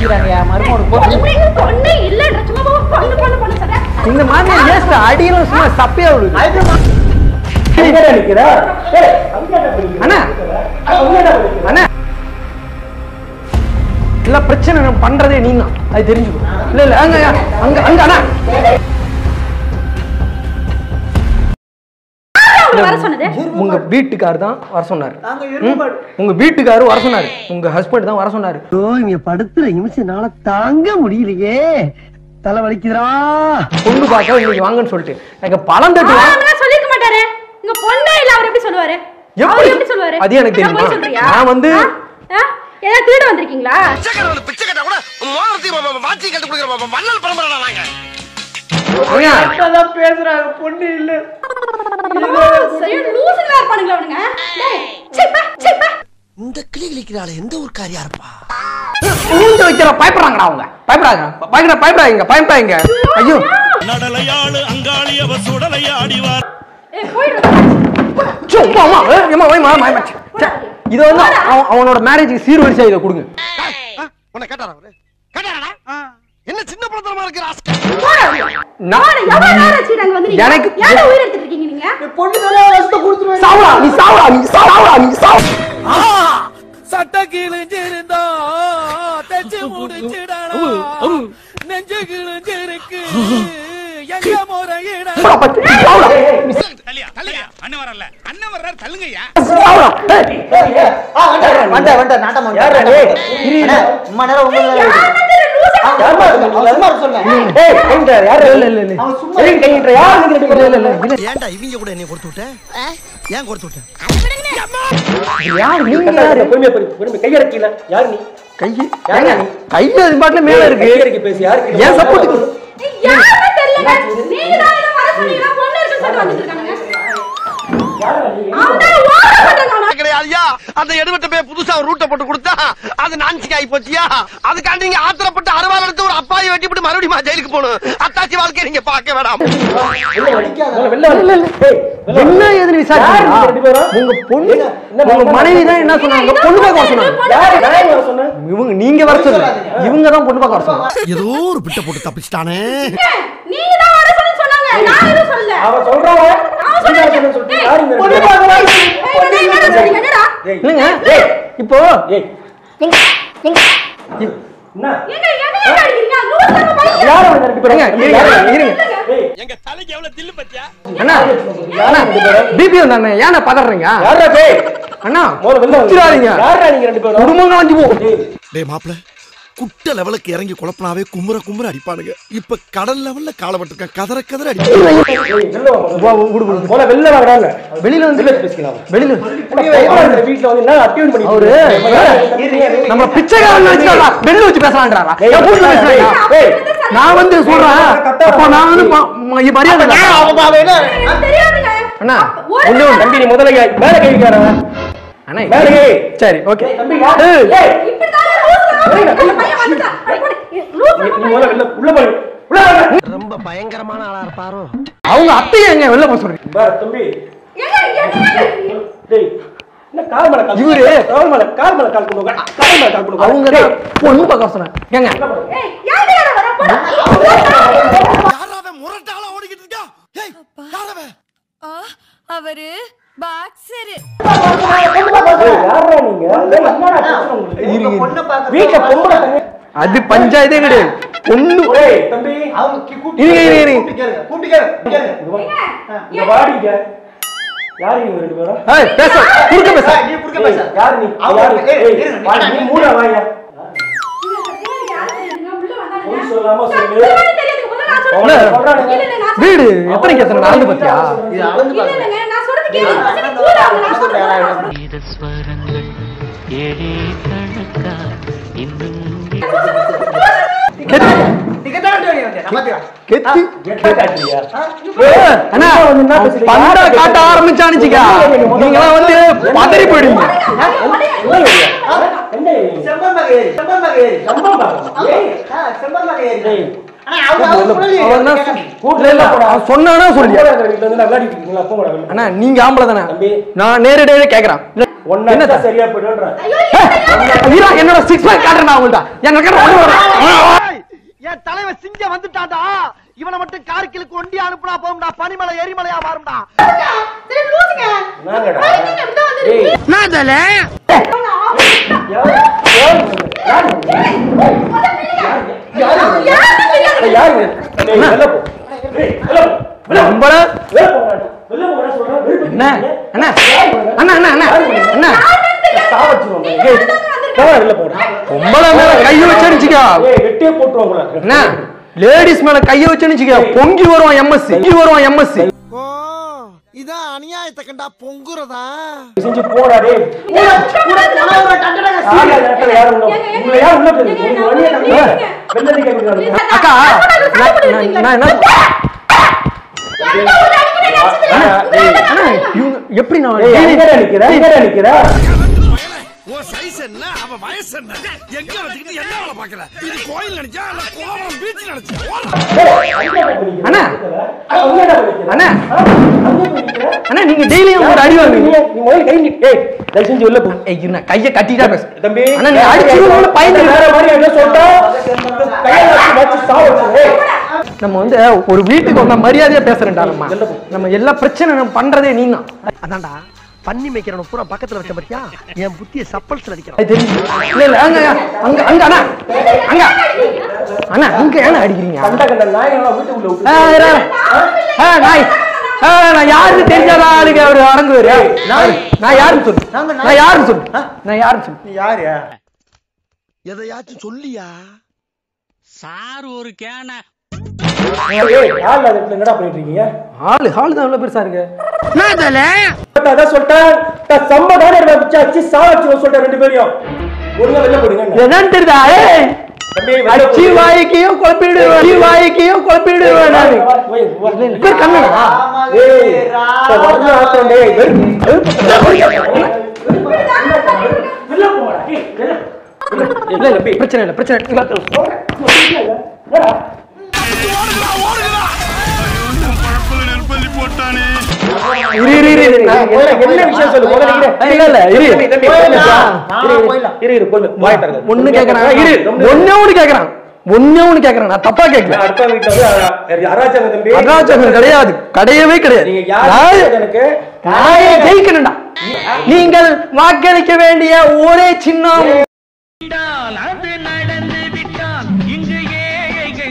அடிக்கிறாங்க மருமகனுக்கு போட்டு இப்படி பொண்ணு இல்லன்ற சும்மா போ, பொண்ணு பொண்ணு பொண்ணு சொல்றேன் இந்த மாதிரி ஏஸ்ட் அடியிலும் சும்மா சப்பையா விடுது அண்ணா அண்ணா இல்ல பிரச்சனை நம்ம பண்றதே நீ தான் அது தெரிஞ்சுக்கோ இல்ல இல்ல அங்க அங்க அங்க அண்ணா அவங்க வர சொன்னது உங்க வீட்டுக்கார் தான் வர சொன்னாரு ம்? உங்க வீட்டுக்காரு வர சொன்னாரு உங்க ஹஸ்பண்ட் தான் வர சொன்னாரு ஐயோ இங்க படுத்துற நிமிஷம்னால தாங்க முடியலையே தலை வலிக்குதுடா பொண்ணு பார்க்க இன்னைக்கு வாங்கன்னு சொல்லிட்டு எனக்கு பழம் தட்டு வா- அவங்களாம் சொல்லிருக்க மாட்டாரு உங்க பொண்ணே இல்ல அவர் எப்படி சொல்லுவாரு எப்படி? அவர் எப்படி சொல்லுவாரு அது எனக்கு என்ன போய் தெரியுமா? சொல்றியா நான் வந்து- ஆ? ஆ? ஏதாவது திருட வந்திருக்கீங்களா பிச்சை கட்ட கூட மோதிரத்தையும் வாட்சி கட்டு கொடுக்குற வள்ளல் பரம்பரை நாங்க ஐயா, அதான் பேசுறாங்க பொண்ணு இல்ல சரியா லூசுங்களா இருப்பானுங்களா அவனுங்க டேய், சீ, பா, சீ, பா. இந்த கிளி கிளிக்கிறாள் எந்த ஊர்க்காரியா இருப்பா மூஞ்ச வைக்கிற பயப்படுறாங்கடா அவங்க பயப்படாங்க பயப்பட பயப்படாதீங்க பயப்படாதீங்க ஐயோ நடலையாளு அங்காளி அவ சுடலையாடிவார் ஏய், போயிடு. சோ, அம்மா, அம்மா, ஏய், அம்மா, வை, மா, மா, மா. சே, இது வந்து அவன் அவனோட மேரேஜுக்கு சீர்வரிசை இதை கொடுங்க உன்னை கேட்டாரா அவரு கேட்டாரா என்ன சின்ன பழத்தனமா இருக்கிற ஆஸ்கர் நான் போடா, எவ்வளவு நேரம் ஆச்சு நாங்க வந்து நீங்க? எனக்கு- ஏன்டா உயிர் எடுத்துட்டு இருக்கீங்க நீங்க பொண்ணு தானே வசத்தை கொடுத்துருவேன் சாவடா நீ சாவடா நீ சாவடா நீ சாவ சட்ட கிழிஞ்சிருந்தா தச்சு முடிச்சிடலாம் நெஞ்சு கிழிஞ்சிருக்கு எங்க முறையிட சாவடா தள்ளியா தள்ளியா அண்ணன் வரல அண்ணன் வர்றாரு தள்ளுங்கய்யா சாவடா ஏய், வந்த வந்த நாட்டம் யார்றா நீ? இரு, இரு. அம்மா நேரம் உங்க யாருன்னா தெரியல, லூசா? யாருமா இருக்க சும்மா சொன்னேன் ஏய், கைங்கடா, யாரு? இல்ல, இல்ல, இல்ல. அவன் சும்மா ஏய், கைங்கடா, யாரு நீங்க ரெண்டு பேரும்? இல்ல, இல்ல, இல்ல. ஏன்டா இவங்க கூட என்னை கொடுத்து விட்ட ஏன் கொடுத்து விட்ட யாரு? நீங்க யாரு? பொறுமையா பொறுமை பொறுமை கையடக்கல யார் நீ கையி ஏங்க, கையி அது பாட்டுல மேல இருக்கு கையடக்கி பேசி யாருக்கு ஏன் சப்போர்ட்டுக்கு ஏய், யாருன்னு தெரியலங்க. நீங்க தான் ஏதோ வர சொன்னீங்களா? பொண்ணு இருக்குன்னு சொல்லிட்டு வந்துட்டு இருக்கானுங்க. அவன் தான் ஓட மாட்டாங்க அவன. கிடையாதுயா அந்த எடுபட்ட போய் புதுசா ஒரு ரூட்டை போட்டு கொடுத்தா அது நான்சிக்கு ஆகி போச்சியா அதுக்காண்டி நீங்க ஆத்திரப்பட்டு அறுவாள் எடுத்து ஒரு அப்பாயை வெட்டி போட்டு மறுபடியும் ஜெயிலுக்கு போகணும் அத்தாச்சி வாழ்க்கையை நீங்க பார்க்க வேண்டாம் வெளில இல்ல, இல்ல. என்ன ஏதுன்னு விசாரிச்சீங்களா? யாரு ரெண்டு பேரும்? உங்க பொண்ணு என்ன உங்க பண்ண- மனைவி தான் என்ன சொன்னாங்க பொண்ணு பார்க்க வர சொன்னாங்க யாரு நான் வர சொன்னேன் இவங்க நீங்க வர சொல்லல இவங்க தான் பொண்ணு பார்க்க வர சொன்னாங்க ஏதோ ஒரு பிட்டை போட்டு தப்பிச்சிட்டானே ஏய், நீங்க தான் வர சொன்னு சொன்னாங்க. நான் எதுவும் சொல்லல. அவன் சொல்றான் அவன் சொன்னாங்க. சொல்லிட்டு ஏய், யாரு இந்த பொண்ணு ரெண்டு பேரும்? பார்க்க வர- ஏய், நான் என்னடா சொன்னீங்க? என்னடா? இல்லைங்க இப்போ ஏய் என்ன ஏங்க, என்னைய ஏன் அடிக்கிறீங்க? லூசுங்க பையன். யார் அவங்க ரெண்டு பேரும் இருங்க, இருங்க, இருங்க. ஏய் எங்க தலைக்கு எவ்வளவு தில்லு பத்தியா அண்ணா அண்ணா பிபி வந்தாண்ணே ஏன்னா பதறீங்க யாரா டேய் அண்ணா முதல்ல வெளில வாங்க. வச்சிடாதீங்க யாரா நீங்க ரெண்டு பேரும் குடும்பம் கலஞ்சு போ டேய் மாப்ள குட்ட லெவலுக்கு இறங்கி குழப்பனாவே குமுற குமுற அடிப்பானுங்க இப்ப கடல் லெவல்ல காலப்பட்டிருக்கேன் கதற கதற அடிப்பாங்க ஏய், வெளில வாங்க போல வெளில வாங்கறாங்க வெளியில வந்து வெளில பேசிக்கலாம் வெளியில அவரு வீட்டுல வந்து என்ன அட்டியூன் பண்ணி அவரு நம்ம பிச்சைக்காரன் வச்சுக்கலாம் வெளில வச்சு பேசலான்றாரா என் வீட்டுல பேசுறாங்க ஏய் நான் வந்து சொல்றேன் அப்ப நான் வந்து ம- ம- இது மரியாதை இல்ல. எனக்கு தெரியாதுங்க. அண்ணா ஒரு ஒண்ணு ஒண்ணு. தம்பி நீ முதல்ல கை- மேல கை வைக்காத அண்ணா மேல கை சரி ஓகே தம்பி யார் ஏய், ஏய் இப்படித்தானே லூசுங்க. அந்த பையன் வந்துட்டான். அடி போடு. ஏய், லூசுங்க நீ பையன். முதல்ல வெளில உள்ள போய் உள்ள வாங்க ரொம்ப பயங்கரமான ஆளா இருப்பாரோ அவங்க அத்தையை எங்க வெளில போக சொல்றீங்க பாரு தம்பி ஏங்க, என்னங்க? டேய் என்ன கால் மேல கால் இவரு- கால் மேல கால் மேல கால் கொண்டு வா. கால் மேல கால் கொண்டு வா. அவங்க தான் பொண்ணு பார்க்க சொன்னாங்க ஏங்க ஏய், யாருங்க யாரா வர? போடா. யாராவே முரட்டால ஓடிக்கிட்டு இருக்கா ஏய் யாராவே அவரு பாக்ஸரு ஏய், யார்றா நீங்க ஏய், என்னடா பிரச்சனை உங்களுக்கு? பொண்ணை பார்க்க வீட்டுல பொம்பளை தண்ணி அது பஞ்சாயத்தே கிடையாது பொண்ணு ஏய் தம்பி அவங்க கி- கூப்பிட்டு இருங்க, இருங்க, இருங்க. கூப்பிட்டு கேளுங்க, கூப்பிட்டு கேளுங்க, கேளுங்க. இங்க வாடிங்க யாரு நீங்க ரெண்டு பேரும் ஏய், பேச குறுக்க பேச நீ குறுக்க பேச. ஏய், யாரு நீ அவங்க யாரு ஏய், ஏய், இருங்க, வாடி, நீ- நீ மூணா வாயா யாரு தெரியுதுங்க? உள்ள வந்தானுங்க. பொய் சொல்லாம சொல்லு சத்தியமா தெரியாதுங்க. முதல்ல நான் அவனை சொல்றேன். சொல்றானுங்க. இல்ல, இல்ல, நான் வீடு எத்தனைக்கு எத்தனை நாலு பத்தியா இது அளந்து இல்ல, பாருங்க. இல்லைங்க, நான் சொல்றது கேளுங்க. பசங்க கூட அவங்க நான் சொல்றது நான் சொல்றது. ஸ்வரங்கள் ஏழே கணக்கா இன்னும் டிக்கெட் தான் எடுத்து வைங்க, நான் பாத்துக்கிறேன். கெத்தி கெட்ட காட்டுறியா ஏய், அண்ணா வந்து என்ன பேசுறீங்க? பந்தா காட்ட ஆரம்பிச்சானுச்சுக்கா நீங்களாம் வந்து பதறி போயிடுவீங்க என்ன செம்பன் ஏரி, செம்பன் ஏரி. சம்பளம் பார்க்கணும். ஏய், ஆ, செம்பன் ஏரி. ஏய், ஆனா அவங்க அவங்க சொல்லலையே. அவன் தான் சொ- இல்ல, இல்ல, அவன் சொன்னானா சொல்லியா போடா, இந்த வீட்டுல வந்து நான் விளையாடிட்டு இருக்கீங்களா? போங்கடா வெளில. அண்ணா நீங்க ஆம்பளை தானே தம்பி. நான் நேரடியாவே கேக்குறேன் ஒன்னு என்ன அடிச்சா சரியா போயிடும்ன்ற வீரா என்னோட சிக்ஸ் பேக் காட்டுறேன் நான் உங்கள்ட்ட எனக்கு என் தலைவன் சிங்கம் வந்துட்டான்டா இவனை மட்டும் கார்கிலுக்கு ஒண்டி அனுப்புனா போகும்டா பனிமலை எரிமலையா மாறும்டா சரி லூசுங்க என்னங்கடா? பைத்தியம் இப்படிதான் வந்து ஏய், நான் தலை யாரு? யாரு? யாரு? யாரு? யாரு? ஏய், வெளில போ. ஏய், வெளில போ. வெளில போ. நம்மள வெளில போடா. வெளில போடா சொல்றேன். வெளில போ. அண்ணா அண்ணா அண்ணா அண்ணா அண்ணா அண்ணா சாவடிச்சிருவோம் உங்களை. ஏய், போடா, வெளில போடா. உங்கள மேல கைய வச்சனுச்சுக்கா ஏய், வெட்டியே போட்டுருவோம் உங்களை. அண்ணா லேடிஸ் மேல கைய வச்சனுச்சுக்கா பொங்கி வருவான் எம்எஸ்சி பொங்கி வருவான் எம்எஸ்சி ஓ இதான் அநியாயத்தை கண்டா பொங்குறதா செஞ்சு போடா டேய். ஆளா நேரத்துல யாரும் உள்ள- உங்களை யார் உள்ள போகுது? உங்களுக்கு வழியே தரல. வெளில நிக்க வைக்கிறாங்க. அக்கா நான் நான் என்ன அண்ணா இவங்க எப்படி நான் ஏய், daily- எங்கடா நிக்கிற? எங்கடா நிக்கிற? உன் சைஸ் என்ன அவன் வயசு என்ன எங்க வச்சுக்கிட்டு என்ன வேலை பாக்குற இது கோயில் நினைச்சா இல்ல கோவம் பீச் நினைச்சா ஏய், அங்க போய் நிக்கிற. அண்ணா அங்க என்ன பண்ணிக்கிற? அண்ணா ஆ? அங்க போய் நிக்கிற? அண்ணா நீங்க டெய்லியும் ஒரு அடி வாங்குவீங்க நீ- நீ முதல்ல கை நீ- ஏய், தயவு செஞ்சு வெளில போ. ஏய் என்ன கைய கட்டிட்டா பேசு தம்பி அண்ணா நீ அடிச்சு பயந்து வேற மாதிரி என்ன சொல்லிட்டா கையை வச்சு வச்சு சாவடிச்சு. ஏய், நம்ம வந்து ஒரு வீட்டுக்கு வந்த மரியாதையா பேசுறேன்டா நம்ம நம்ம எல்லா பிரச்சனை நம்ம பண்றதே நீ தான் அதான்டா பண்ணி மேய்க்கிறவன பூரா பக்கத்துல வச்ச பத்தியா என் புத்திய சப்பல்ஸ்ல அடிக்கிறான் அது தெரியும் இல்ல இல்ல அங்க அங்க அங்க அண்ணா அங்க அண்ணா அங்க ஏன்னா அடிக்கிறீங்க கண்ட கண்ட நாயெல்லாம் வீட்டுக்குள்ள விட்டு. ஆ, இரு, இரு. ஆ, நாய் ஆ, நான் யாருன்னு தெரிஞ்சாத ஆளுங்க அவரு அடங்குவாரு நான் நான் யாருன்னு சொல்லு நான் யாருன்னு சொல்லு நான் யாருன்னு சொல்லு நீ யாரு எதையாச்சும் சொல்லியா சார் ஒரு கேன ஏய், ஆள் இல்லாத இடத்துல என்னடா பண்ணிட்டு இருக்கீங்க ஆளு ஹாலு தான் எவ்வளவு பெருசா இருக்கு அதான் சொல்லிட்டேன் நான் செம்ம தானே வச்சு அச்சு சாவடிச்சு சொல்லிட்டேன் ரெண்டு பேரையும் ஒழுங்கா வெளில போடுங்க என்னன்னு தெரியுதா ஏய் தம்பி வெளில அச்சி போடு. வாய்க்கையும் குழப்பிடுவேன் அச்சி வாய்க்கையும் குழப்பிடுவேன் நானு போய், வா. பேர் கம்மியா ஏய், இப்ப வரணும் ஆட்டம் டேய். வெறு- வெறுப்பு. வெளில போடா. ஏய், வெளில. இல்ல இல்ல பிரச்சனை இல்ல பிரச்சனை இல்ல என்னடா? இரு இரு இரு, இரு நான் என்ன என்ன விஷயம் சொல்லு முதல்ல இரு. இல்ல இல்ல இரு தம்பி, தம்பி, போயிடலாம். இரு, இரு, போயிடலாம். இரு, இரு, பொண்ணு, வாய் திறங்க. ஒண்ணு கேக்குறான் இரு ரொம்ப- ஒண்ணே ஒண்ணு கேக்குறான் ஒண்ணே ஒண்ணு கேக்குறான் நான் தப்பா கேட்கல நான் அடுத்த வீட்டுல வந்து அ- அராஜகம் தம்பி. அராஜகம் கிடையாது கிடையவே கிடையாது நீங்க யாரு நான் எனக்கு நாயே ஜெயிக்கணும்டா நீங்கள் வாக்களிக்க வேண்டிய ஒரே சின்னம் அது நடந்து விட்டால் இங்கு ஏழைகள்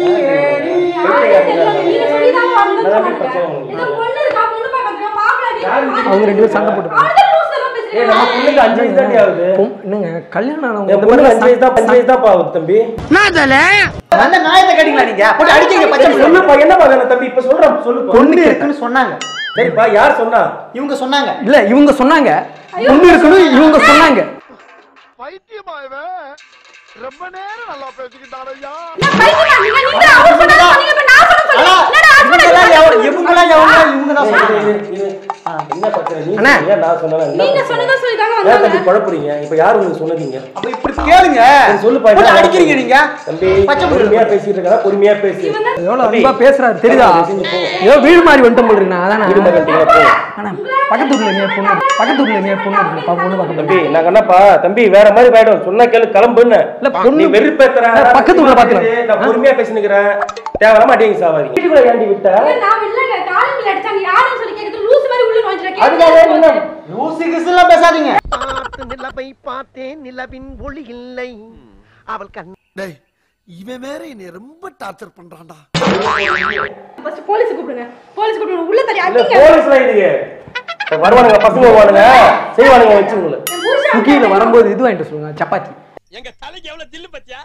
நீங்க சொல்லிதான் வரணும்னு அதான் சொன்னாங்க. பிரச்சனை உங்களுக்கு. ஏதோ பொண்ணு இருக்கா, பொண்ணு பார்க்கறதுக்கு மாப்பிள்ளை வீட்டுக்கு அவங்க ரெண்டு பேரும் சண்டை போட்டு அவன்தான் லூசு எல்லாம் ஏய், பேசுறீங்க. நம்ம பொண்ணுக்கு அஞ்சு வயசு தாண்டி ஆகுது பொம்- என்னங்க கல்யாணம் ஆனவங்க என் இந்த பொண்ணுக்கு மாதிரி அஞ்சு வயசு தான் அஞ்சு வயசு தான் ஆகுது தம்பி அந்த நாயத்தை கேட்டீங்களா நீங்க போட்டு அடிக்கிறீங்க பச்சை சரி, சொல்லுப்பா என்னப்பா வேணும் தம்பி இப்ப சொல்றேன் சொல்லுப்பா பொண்ணு இருக்குன்னு சொன்னாங்க சரிப்பா யார் சொன்னா இவங்க சொன்னாங்க இல்ல இவங்க சொன்னாங்க ஒண்ணு இருக்கணும் இவங்க சொன்னாங்க பைத்தியமா இவன் ரொம்ப நேரம் நல்லா பேசிக்கிட்டான் ஐயா நான் பைத்தியமா? நீங்க- நீங்க அவர் சொன்னதை சொன்னீங்க, இப்ப நான் சொன்னதை ஆனா, சொல்றீங்க. என்னடா husband இவங்கெல்லாம் இப்படி எவ- இவங்கெல்லாம் எவங்க இவங்க தான் இரு, சொன்னாங்க இரு, இரு. ஆ, என்ன பிரச்சனை நீ அண்ணா. சொன்னீங்க, நான் சொன்னேன் என்ன நீங்க பிரச்சனை? சொன்னதை சொல்லிதாங்க ஏன் வந்தாங்க. தம்பி குழப்புறீங்க இப்ப யார் உங்களுக்கு சொன்னதீங்க அப்ப இப்படி கேளுங்க சரி, சொல்லுப்பா போட்டு என்ன அடிக்கிறீங்க நீங்க தம்பி பச்சை பொறுமையா பேசிட்டு இருக்கா பொறுமையா பேசு எவ்வளவு தம்பி, அன்பா பேசுறாரு தெரியுதா செஞ்சு போ. ஏதோ வீடு மாதிரி வந்துட்டோம் போல இருக்கு அதானே வீடு மாதிரி வந்துட்டீங்களா? போ. அண்ணா பக்கத்து ஊர்ல நீ பொண்ணு பக்கத்து ஊர்ல நீ பொண்ணு இருக்கு பா பொண்ணு பார்க்க தம்பி நாங்க என்னப்பா தம்பி வேற மாதிரி போயிடும் சொன்னா கேளு கிளம்புன்னு இல்ல, பொண்ணு- நீ வெறுப்பேத்துற இல்ல, பக்கத்து ஊர்ல பாத்துக்கலாம். நான் பொறுமையா பேசினுக்கிறேன் தேவையில்லாம அடிங்க சாவாரி வீட்டுக்குள்ள ஏண்டி விட்ட ஏன் நான் இல்லைங்க, காலிங்ல அடிச்சாங்க. யாருன்னு சொல்லி கேக்குறது, லூசு மாதிரி உள்ள நுழைஞ்சிட்டேன். அதுக்காக என்ன லூசி கிசுலாம் பேசாதீங்க பார்த்து நிலவை பார்த்தேன் நிலவின் ஒளி இல்லை அவள் கண் டேய் இவன் வேற என்னை ரொம்ப டார்ச்சர் பண்றான்டா First police கூப்பிடுங்க. police கூப்பிடுங்க. உள்ள தள்ளி இல்ல அடிங்க. போலீஸ்ல இல்லையே இப்ப வருவானுங்க பசங்க வருவானுங்க செய்வானுங்க வச்சுங்கள என் புருஷன் குக்கியில வரும்போது இது வாங்கிட்டு சொல்லுங்க சப்பாத்தி எங்க தலைக்கு எவ்வளவு தில்லு பத்தியா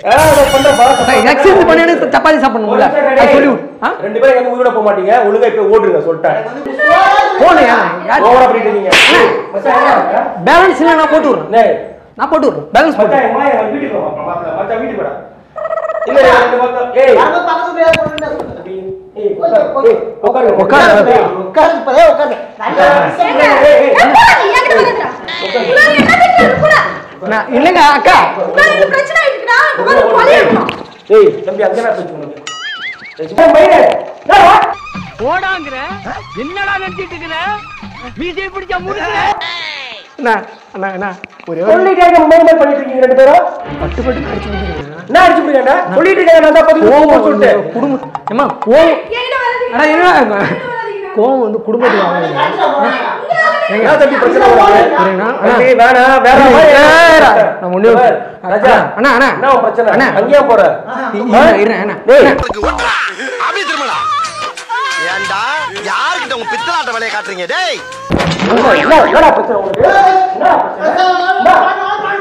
எக்ஸசைஸ் பண்ணி சப்பாத்தி சாப்பிடணும்ல அது சொல்லி விடு. ஆ? ரெண்டு பேரும் எங்க உயிரோட போக மாட்டீங்க ஒழுங்கா இப்ப ஓடுங்க சொல்லிட்டேன் போனே யார் ஓவரா பண்ணிட்டு இருக்கீங்க மச்சான், எங்க இருக்க? பேலன்ஸ் இல்ல நான் போட்டு விடுறேன் டேய், நான் போட்டு விடுறேன் பேலன்ஸ் போட்டு மச்சான், என் மாயன் வந்து வீட்டுக்கு வா, மாப்பிள, மச்சான் வீட்டுக்கு வாடா. இல்ல, இல்ல, ரெண்டு பக்கம். ஏய், வரும்போது பக்கத்து வீட்டுல யாராவது கொண்டு வந்து சொல்லுங்க. ஏய், உட்காரு, ஏய், உட்காரு, உட்காரு. ஏய், உட்காரு, இப்பதே உட்காரு. நல்லா ஏங்க, ஏய், ஏய், ஏன் போறா நீ? என்கிட்ட வந்துடுறா. உள்ளார என்ன பிரச்சனை இருக்குடா? நான் இல்லைங்க அக்கா உள்ளார இங்க பிரச்சனை ஆயிட்டுக்குடா. இங்க வந்து கொலையிடணும். ஏய், தம்பி, அங்க என்ன பேச்சு உனக்கு? ஏய், சும்மா மயிலே, ஏய், வா. ஓடாங்கிற என்னடா நினைச்சிட்டு இருக்கிற மீசை பிடிச்ச முடுக்கிற அண்ணா அண்ணா அண்ணா ஒரே ஒரு சொல்லிட்டே இருக்க மாதிரி மாதிரி பண்ணிட்டு இருக்கீங்க ரெண்டு பேரும் பட்டு பட்டு அடிச்சு முடிக்கிறேன் என்ன அடிச்சு புடிக்கண்டா சொல்லிட்டு இருக்கேன் நான் தான் பதில் கோவம் கோவம் சொல்லிட்டு வந்து குடும்பம் ஏமா கோவம் என்கிட்ட வராதீங்க. அண்ணா என்ன என்கிட்ட வராதீங்க. கோவம் வந்து குடும்பத்துக்கு ஆகாதுங்க. என்ன தம்பி பிரச்சனை உனக்கு? சரிங்கண்ணா. அண்ணா. தம்பி, வேணாம் வேற மாதிரி ஏறா. நான் ஒண்ணே ஒரு- ராஜா அண்ணா, அண்ணா. என்ன உன் பிரச்சனை அண்ணா. அங்கேயே போற இருங்க, இருங்க, அண்ணா. டேய் அப்படி திரும்பலாம் ஏண்டா யாருக்கிட்ட உங்க பித்தலாட்ட வேலையை காட்டுறீங்க டேய் என்ன என்னடா பிரச்சனை உங்களுக்கு என்னடா பிரச்சனை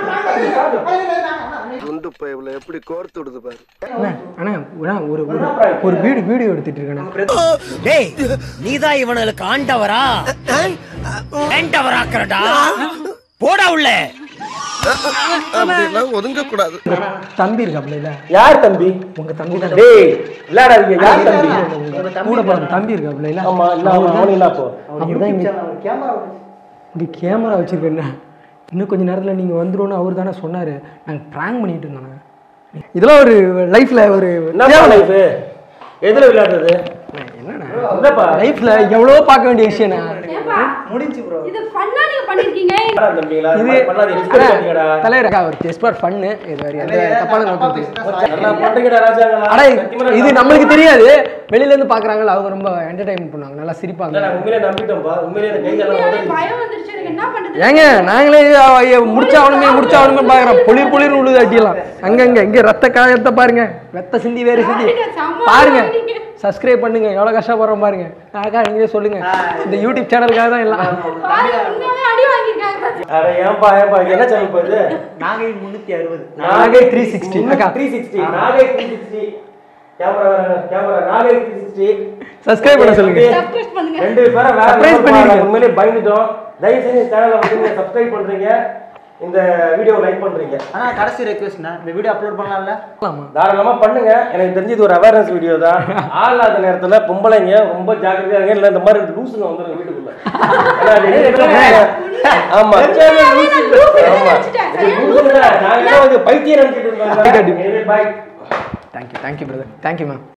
துண்டு பைப்ல எப்படி கோர்த்து விடுது பாரு அண்ணா, அண்ணா, அண்ணா, ஒரு ஒரு- ஒரு வீடு வீடியோ எடுத்துட்டு இருக்கேன் டேய் நீதான் இவனுக்கு ஆண்டவரா ஆண்டவராக்குறடா போடா உள்ள அப்படிலாம் ஒதுங்க கூடாது தம்பி இருக்காப்ல இல்ல யார் தம்பி உங்க தம்பி தான் டேய் விளையாடாதீங்க யார் தம்பி கூட பிறந்த தம்பி இருக்காப்ல இல்ல ஆமா இல்ல அவன் அவன் என்ன அப்போ அவர்தான் இங்க இங்க கேமரா வச்சிருக்கேன் இன்னும் கொஞ்ச நேரத்துல நீங்க வந்துரும்னு அவர் தானே சொன்னாரு நாங்க ப்ராங்க் பண்ணிட்டு இருந்தோம் இதெல்லாம் ஒரு லைஃப்ல ஒரு என்ன லைஃப் எதுல விளையாடுறது என்னண்ணா என்னப்பா லைஃப்ல எவ்வளவோ பார்க்க வேண்டிய விஷயம்ண்ணா ஏன்பா? இது ஃபன்னா நீங்க பண்ணிருக்கீங்க என்னடா தம்பிங்களா இது இது பண்ணாதீங்க அண்ணா, டிஸ்கஸ் பண்ணீங்கடா தலைவர் அக்கா ஒரு டெஸ்ட் ஃபார் ஃபன்னு இது வரை எந்த தப்பான நோக்கத்துக்கு நல்லா பண்றீங்கடா ராஜாங்களா அட சத்தியமா இது நான் நம்மளுக்கு தெரியாது வெளியில இருந்து பாக்குறாங்கல்ல அவங்க ரொம்ப என்டர்டைன்மெண்ட் பண்ணுவாங்க நல்லா இல்ல, சிரிப்பாங்க நான் உண்மையிலே நம்பிட்டேன்ப்பா உண்மையிலே இந்த கை காலம் உண்மையாவே உதறிடுச்சு. பயம் வந்துருச்சு எனக்கு என்ன பண்றது ஏங்க நாங்களே முடிச்சாவணுமே முடிச்சாவணுமே பாக்குறோம் பொளிர் பொளிர் உழுது அடிக்கலாம் அங்கங்க இங்க ரத்த காயத்தை பாருங்க ரத்த சிந்தி வேறு சிந்தி பாருங்க, செம்ம பாருங்க ஆடுறீங்க. சப்ஸ்கிரைப் பண்ணுங்க எவ்வளவு கஷ்டப்படுறோம் பாருங்க அக்கா நீங்களே சொல்லுங்க இந்த யூடியூப் சேனலுக்காக தான் எல்லாம் பாருங்க உண்மையாவே அடி வாங்கியிருக்காங்க அட ஏன்பா ஏன்பா இது என்ன சேனல் போகுது நாகை முன்னூத்தி அறுபது நாகை 360 அக்கா three sixty Nagai three sixty camera camera Nagai three sixty subscribe பண்ண சொல்லுங்க சப்ஸ்கிரைப் பண்ணுங்க ரெண்டு பேரும் வேற Surprise level பண்ணிருங்க. பாருங்க. உண்மையிலேயே பயந்துட்டோம் தயவு செஞ்சு சேனலை வந்து நீங்க சப்ஸ்கிரைப் பண்றீங்க இந்த வீடியோ லைக் பண்றீங்க ஆனா கடைசி ரெக்வஸ்ட்ண்ணா இந்த வீடியோ அப்லோட் பண்ணலாம்ல ஆமா தாராளமா பண்ணுங்க எனக்கு தெரிஞ்சது ஒரு அவேர்னஸ் வீடியோ தான் ஆள் இல்லாத நேரத்துல பொம்பளைங்க ரொம்ப ஜாக்கிரதையா இருங்க இல்ல இந்த மாதிரி லூசுங்க வந்துருங்க வீட்டுக்குள்ள ஏன்னா அது இருக்கிற- ஆமா ஆமா இது லூசுங்க. நாங்க ஏதோ வந்து பைத்தியம் நினைச்சிட்டு இருந்தோம் பாய் thank you thank you brother thank you ma'am